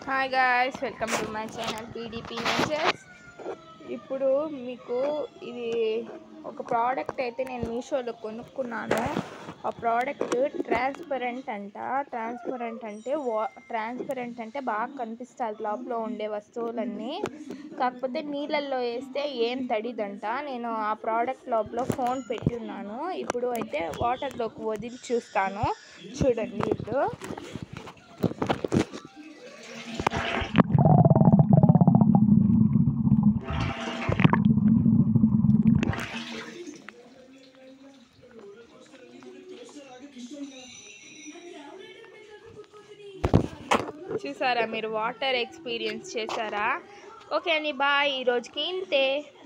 hi guys welcome to my channel PDP natures ఇప్పుడు మీకు ఇది ఒక ప్రోడక్ట్ అయితే నేను మీషోలో కొనుక్కున్నాను ఆ ప్రోడక్ట్ ట్రాన్స్పరెంట్ అంట ట్రాన్స్పరెంట్ అంటే వా ట్రాన్స్పరెంట్ అంటే బాగా కనిపిస్తుంది లోపల ఉండే వస్తువులన్నీ కాకపోతే నీళ్ళల్లో వేస్తే ఏం తడిదంట నేను ఆ ప్రోడక్ట్ లోపల ఫోన్ పెట్టి ఉన్నాను ఇప్పుడు అయితే వాటర్లోకి వదిలి చూస్తాను చూడండి ఇప్పుడు చూసారా మీరు వాటర్ ఎక్స్పీరియన్స్ చేశారా ఓకే అండి బాయ్ ఈ రోజుకి ఇంతే